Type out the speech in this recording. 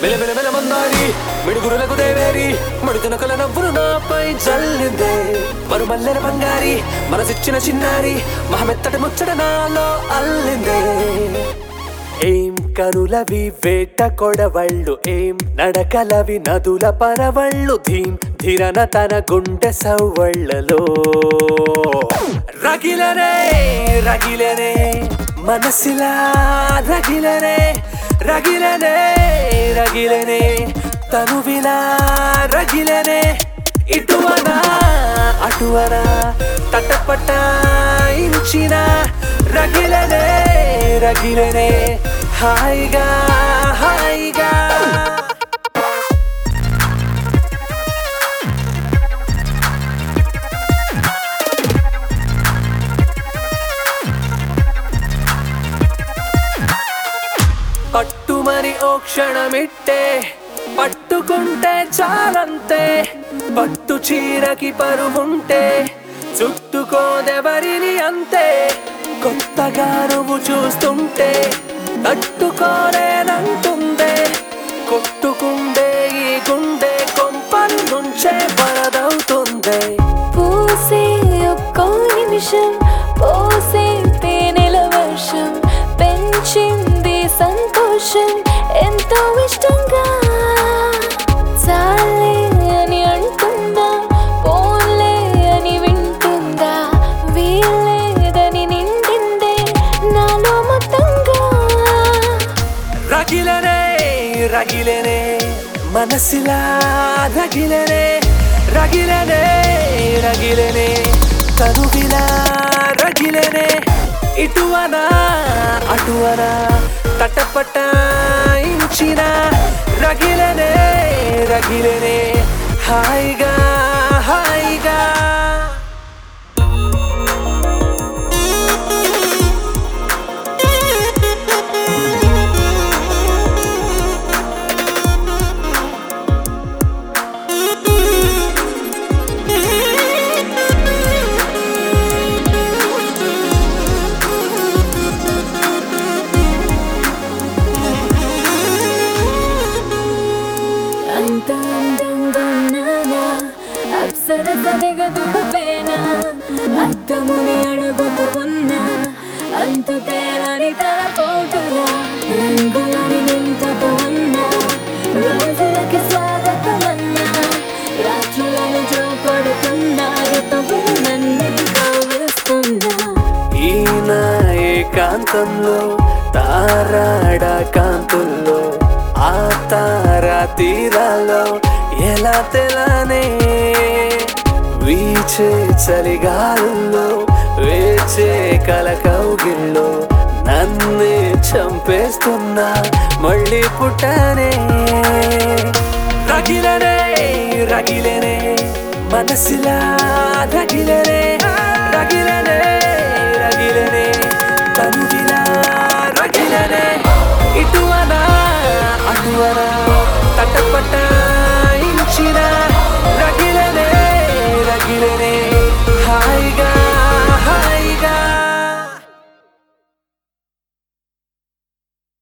మెల మెల మెల మందారి మిడుగురులకు దేవేరి మడితనకల నవ్వును నాపై జల్లిందే మరుమల్లెల బంగారి మనసిచ్చిన చిన్నారి మహమెత్తటి ముచ్చట నాలో అల్లిందే ఏం కనులవి వేట కొడవళ్ళు ఏం నడకలవి నదుల పరవళ్ళు ధీం ధిరన తన గుండె సవ్వళ్ళలో రగిలనే రగిలనే మనసిలా రగిలనే రగిలనే రగిలనే తనువిలా రగిలనే ఇటువనా అటువనా తటపట ఇంచిన రగిలనే రగిలనే హాయిగా హాయిగా పట్టుమని ఓ క్షణమిట్టే పట్టుకుంటే చాలంతే పట్టు చీరకి పరువుంటే చుట్టుకోదెవరిని అంతే కొత్తగా నువ్వు చూస్తుంటే తట్టుకోలేనంటుందే కొట్టుకుండే ఈ గుండె కొంపల్ నుంచే వరదవుతుందే పూసే ఒక్కో నిమిషం పోసే తేనెల వర్షం పెంచింది సంతోషం ఎంతో ఇష్టంగా చాలే అని అంటుందా పోలే అని వింటుందా వీలేదని నిండిందే నాలో మొత్తంగా రగిలనే రగిలనే మనసిలా రగిలనే రగిలనే రగిలనే తనువిలా రగిలనే ఇటువనా అటువనా తటపట ఇంచిన రగిలనే రగిలనే హాయిగా హాయిగా అంత అందంగా ఉన్నానా అప్సరస దిగదుకుపోయినా అద్దముని అడుగుతూ ఉన్నా అంత తేలని తల పోటులా రంగులని నింపుతూ ఉన్నా రోజులకి స్వాగతమన్నా రాత్రులను జోకొడుతున్నా ఋతువులు నన్ను కౌగిలిస్తున్నా ఈయన ఏకాంతంలో తారాడ కాంతుల్లో ఆ తారా తీరాలో ఎలా తెలానే వీచే చలిగాలుల్లో వేచే కల కౌగిల్లో నన్నే చంపేస్తున్నా మళ్ళీ పుట్టానే రగిలనే రగిలనే మనసిలా రగిలనే రగిలనే రగిలనే తనువిలా రగిలనే ఇటువనా అటువనా